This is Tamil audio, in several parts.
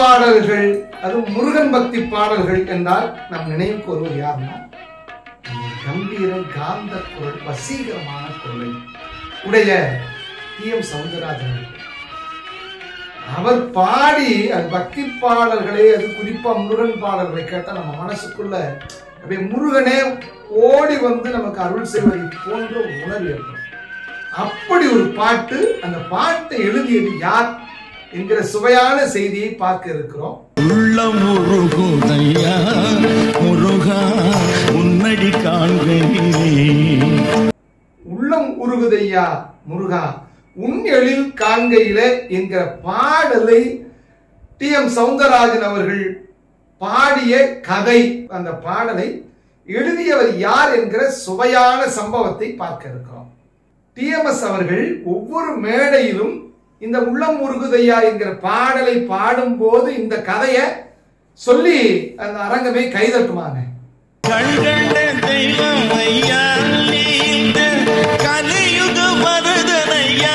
பாடல்கள் அதுவும் முருகன் பக்தி பாடல்கள் என்றால் நாம் நினைவுக்கு வருவது யாருன்னா அந்த கம்பீர காந்த குரல் வசீகரமான குரலை உடைய டி எம் சவுந்தரராஜன் அவர்கள். அவர் பாடி அது பக்தி பாடல்களே அது குறிப்பா முருகன் பாடல்களை கேட்டா நம்ம மனசுக்குள்ள அப்படியே முருகனே ஓடி வந்து நமக்கு அருள் செய்வதை போன்ற ஒரு உணர்வு ஏற்படும் அப்படி ஒரு பாட்டு அந்த பாட்டை எழுதியது யார் என்கிற சுவையான செய்தியை பார்க்க இருக்கிறோம் உள்ளம் முருகுதையா முருகா உன்னடி காண்கையிலே உள்ளம் உருகுதையா முருகா உன் எழில் காண்கையிலே என்கிற பாடலை டி எம் சவுந்தரராஜன் அவர்கள் பாடிய கதை அந்த பாடலை எழுதியவர் யார் என்கிற சுவையான சம்பவத்தை பார்க்க இருக்கிறோம் டிஎம்எஸ் அவர்கள் ஒவ்வொரு மேடையிலும் இந்த உள்ளம் முருகுதையா என்கிற பாடலை பாடும்போது இந்த கதையை சொல்லி அந்த அரங்கமே கைதட்டுவாங்க கண்கண்ட தெய்வம் ஐயா நீந்த கலியுக மருதனையா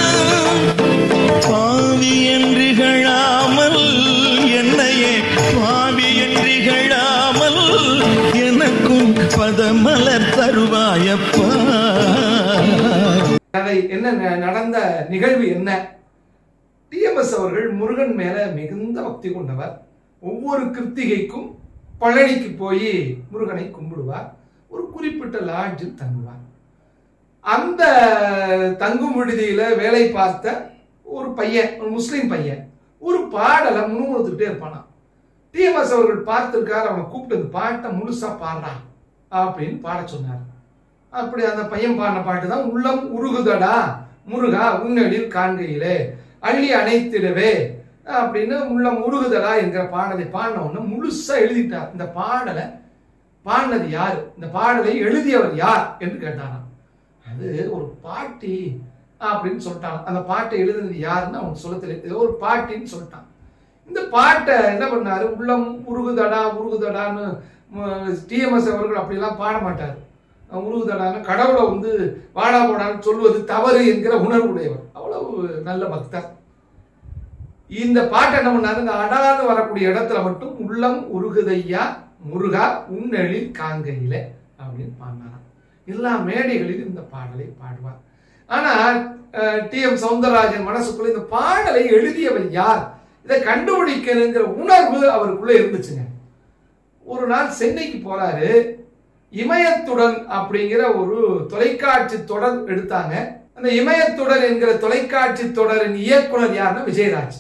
பாவி என்றிகழாமல் என்னையே பாவி என்றிகழாமல் எனக்கும் பதமலர் தருவாயப்பா கதை என்ன ந- நடந்த நிகழ்வு என்ன டிஎம்எஸ் அவர்கள் முருகன் மேல மிகுந்த பக்தி கொண்டவர் ஒவ்வொரு கிருத்திகைக்கும் பழனிக்கு போய் முருகனை கும்பிடுவார் ஒரு குறிப்பிட்ட லாட்ஜில் தங்குவார் அந்த தங்கும் விடுதியில வேலை பார்த்த ஒரு பையன் ஒரு முஸ்லீம் பையன் ஒரு பாடலை முணுமுணுத்துக்கிட்டே இருப்பானா டிஎம்எஸ் அவர்கள் பார்த்திருக்காரு அவனை கூப்பிட்டு அந்த பாட்டை முழுசா பாடுறான் அப்படின்னு பாட சொன்னார் அப்படி அந்த பையன் பாடின பாட்டு தான் உள்ளம் உருகுதடா முருகா உன்னடில் காண்கையிலே அள்ளி அணைத்திடவே அப்படின்னு உள்ளம் உருகுதடா என்கிற பாடலை பாடின உடனே முழுசா எழுதிட்டார் இந்த பாடலை பாடினது யார் இந்த பாடலை எழுதியவர் யார் என்று கேட்டாராம் அது ஒரு பாட்டி அப்படின்னு சொல்லிட்டான் அந்த பாட்டை எழுதினது யாருன்னு அவன் சொல்ல தெரியல ஏதோ ஒரு பாட்டின்னு சொல்லிட்டான் இந்த பாட்டை என்ன பண்ணாரு உள்ளம் உருகுதடா உருகுதடான்னு டிஎம்எஸ் அவர்கள் அப்படிலாம் பாட மாட்டார் உருகுதடான்னு கடவுளை வந்து வாடா போடான்னு சொல்வது தவறு என்கிற உணர்வுடையவர் அவ்வளவு நல்ல பக்தர் இந்த பாட்டை என்ன பண்ணாரு இந்த அடான்னு வரக்கூடிய இடத்துல மட்டும் உள்ளம் உருகுதையா முருகா உன்னெழில் காங்கையில அப்படின்னு பாடினாராம் எல்லா மேடைகளிலும் இந்த பாடலை பாடுவார் ஆனா டி எம் சவுந்தரராஜன் மனசுக்குள்ள இந்த பாடலை எழுதியவர் யார் இதை கண்டுபிடிக்கணுங்கிற உணர்வு அவருக்குள்ள இருந்துச்சுங்க ஒரு நாள் சென்னைக்கு போறாரு இமயத்துடன் அப்படிங்கிற ஒரு தொலைக்காட்சி தொடர் எடுத்தாங்க அந்த இமயத்துடன் என்கிற தொலைக்காட்சி தொடரின் இயக்குனர் யாருன்னா விஜயராஜ்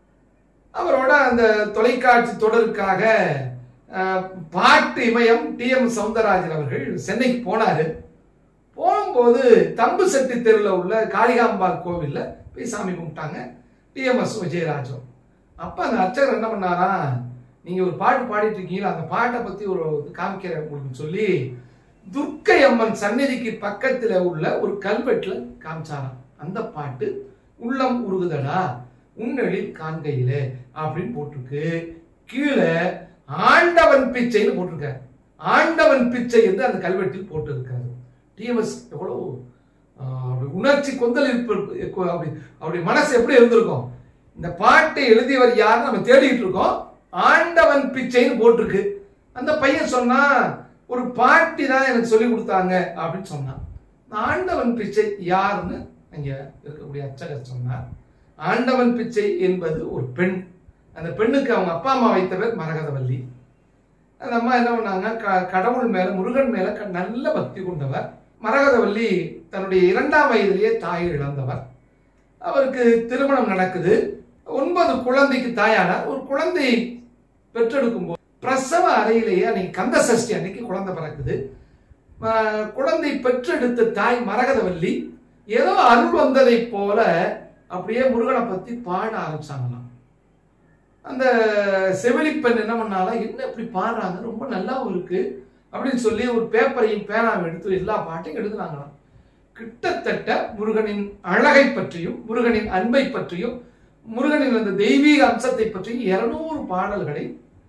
அவரோட அந்த தொலைக்காட்சி தொடருக்காக அஹ், பாட்டு இமயம் டி எம் சவுந்தரராஜன் அவர்கள் சென்னைக்கு போனாரு போகும்போது தம்பு செட்டி தெருவில் உள்ள காளிகாம்பாள் கோவில்ல போய் சாமி கும்பிட்டாங்க டிஎம்எஸ் விஜயராஜும் அப்ப அந்த அர்ச்சகர் என்ன பண்ணாரா நீங்க ஒரு பாட்டு பாடிட்டு இருக்கீங்களா அந்த பாட்டை பத்தி ஒரு இது காமிக்கிறேன் உங்களுக்கு சொல்லி துர்க்கை அம்மன் சந்நிதிக்கு பக்கத்துல உள்ள ஒரு கல்வெட்டுல காமிச்சாராம் அந்த பாட்டு உள்ளம் உருகுதடா உன்னெழில் காண்கையிலே அப்படின்னு போட்டிருக்கு கீழே ஆண்டவன் பிச்சைன்னு போட்டிருக்காரு ஆண்டவன் பிச்சை என்று அந்த கல்வெட்டில் போட்டிருக்காரு டிஎம்எஸ் எவ்வளவு ஆஹ், அப்படி உணர்ச்சி கொந்தல் இருப்பு அப்படி அப்படி மனசு எப்படி இருந்திருக்கும் இந்த பாட்டை எழுதியவர் யாருன்னு நம்ம தேடிட்டு இருக்கோம் ஆண்டவன் பிச்சைன்னு போட்டிருக்கு அந்த பையன் சொன்னா ஒரு பாட்டி தான் எனக்கு சொல்லி கொடுத்தாங்க அப்படின்னு சொன்னான் இந்த ஆண்டவன் பிச்சை யாருன்னு அங்க இருக்கக்கூடிய அர்ச்சகர் சொன்னார் ஆண்டவன் பிச்சை என்பது ஒரு பெண் அந்த பெண்ணுக்கு அவங்க அப்பா அம்மா வைத்த பேர் மரகதவல்லி அந்த அம்மா என்ன பண்ணாங்க க- கடவுள் மேல முருகன் மேல க- நல்ல பக்தி கொண்டவர் மரகதவல்லி தன்னுடைய இரண்டாம் வயதிலேயே தாயை இழந்தவர் அவருக்கு திருமணம் நடக்குது ஒன்பது குழந்தைக்கு தாயானார் ஒரு குழந்தை பெற்றெடுக்கும் போது பிரசவ அறையிலேயே அன்னைக்கு கந்த சஷ்டி அன்னைக்கு குழந்தை பிறக்குது ஆஹ் குழந்தை பெற்றெடுத்த தாய் மரகதவல்லி ஏதோ அருள் வந்ததை போல அப்படியே முருகனை பத்தி பாட ஆரம்பிச்சாங்களாம் அந்த செவிலிப்பெண் என்ன பண்ணாலும் என்ன இப்படி பாடுறாங்க ரொம்ப நல்லாவும் இருக்கு அப்படின்னு சொல்லி ஒரு பேப்பரையும் பேனாவும் எடுத்து எல்லா பாட்டையும் எழுதுனாங்களாம் கிட்டத்தட்ட முருகனின் அழகை பற்றியும் முருகனின் அன்பை பற்றியும் முருகனின் அந்த தெய்வீக அம்சத்தை பற்றியும் இருநூறு பாடல்களை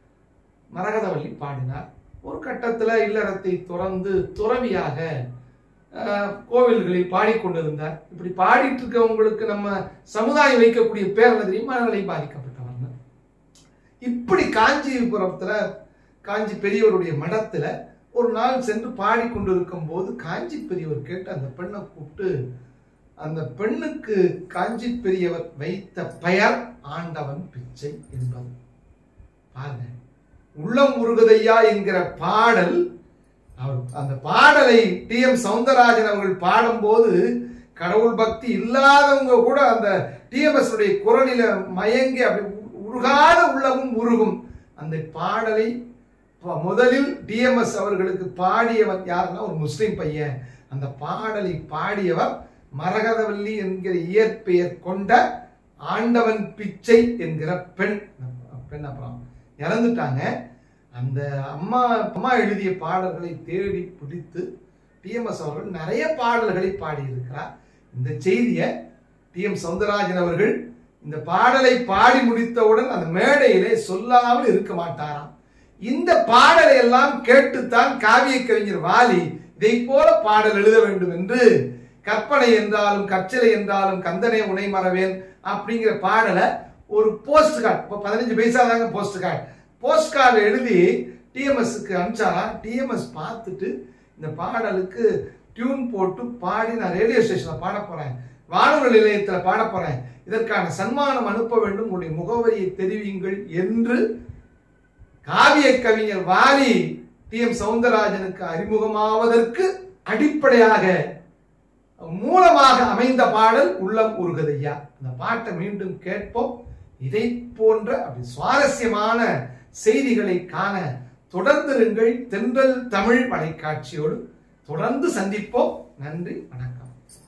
மரகதவல்லி பாடினார் ஒரு கட்டத்துல இல்லறத்தை துறந்து துறவியாக அஹ், கோவில்களில் பாடிக்கொண்டிருந்தார் இப்படி பாடிட்டு இருக்கவங்களுக்கு நம்ம சமுதாயம் வைக்கக்கூடிய பேர் என்ன தெரியுமா மனநிலை பாதிக்கப்பட்டவர்கள் இப்படி காஞ்சிபுரத்துல காஞ்சி பெரியவருடைய மடத்துல ஒரு நாள் சென்று பாடிக்கொண்டிருக்கும் போது காஞ்சி பெரியவர் கேட்டு அந்த பெண்ணை கூப்பிட்டு அந்த பெண்ணுக்கு காஞ்சி பெரியவர் வைத்த பெயர் ஆண்டவன் பிச்சை என்பது பாருங்க உள்ளம் உருகுதையா என்கிற பாடல் அவர் அந்த பாடலை டி எம் சவுந்தரராஜன் அவர்கள் பாடும்போது கடவுள் பக்தி இல்லாதவங்க கூட அந்த டிஎம்எஸ் உடைய குரலில மயங்கி அப்படி உ- உருகாத உள்ளமும் உருகும் அந்த பாடலை ப- முதலில் டிஎம்எஸ் அவர்களுக்கு பாடியவர் யாருன்னா ஒரு முஸ்லிம் பையன் அந்த பாடலை பாடியவர் மரகதவல்லி என்கிற இயற்பெயர் கொண்ட ஆண்டவன் பிச்சை என்கிற பெண் பெண் அப்புறம் இறந்துட்டாங்க அந்த அம்மா அம்மா எழுதிய பாடல்களை தேடி பிடித்து டிஎம்எஸ் அவர்கள் நிறைய பாடல்களை பாடியிருக்கிறார் இந்த செய்தியை டி எம் சவுந்தரராஜன் அவர்கள் இந்த பாடலை பாடி முடித்தவுடன் அந்த மேடையிலே சொல்லாமல் இருக்க மாட்டாராம் இந்த பாடலை எல்லாம் கேட்டுத்தான் காவிய கவிஞர் வாலி இதை போல பாடல் எழுத வேண்டும் என்று கற்பனை என்றாலும் கற்சலை என்றாலும் கந்தனை உனை மறவேன் அப்படிங்கிற பாடலை ஒரு போஸ்ட் கார்டு இப்போ பதினஞ்சு பைசா தாங்க போஸ்ட் கார்டு போஸ்ட் கார்டு எழுதி டிஎம்எஸ்க்கு அனுப்பிச்சாரா டிஎம்எஸ் பார்த்துட்டு இந்த பாடலுக்கு டியூன் போட்டு பாடி நான் ரேடியோ ஸ்டேஷனில் பாட போறேன் வானொலி நிலையத்தில் பாட போறேன் இதற்கான சன்மானம் அனுப்ப வேண்டும் உங்களுடைய முகவரியை தெரிவியுங்கள் என்று காவிய கவிஞர் வாலி டி எம் சவுந்தரராஜனுக்கு அறிமுகமாவதற்கு அடிப்படையாக மூலமாக அமைந்த பாடல் உள்ளம் உருகதையா அந்த பாட்டை மீண்டும் கேட்போம் இதை போன்ற அப்படி சுவாரஸ்யமான செய்திகளை காண தொடர்ந்திருங்கள் தென்றல் தமிழ் வலைக்காட்சியோடு தொடர்ந்து சந்திப்போம் நன்றி வணக்கம்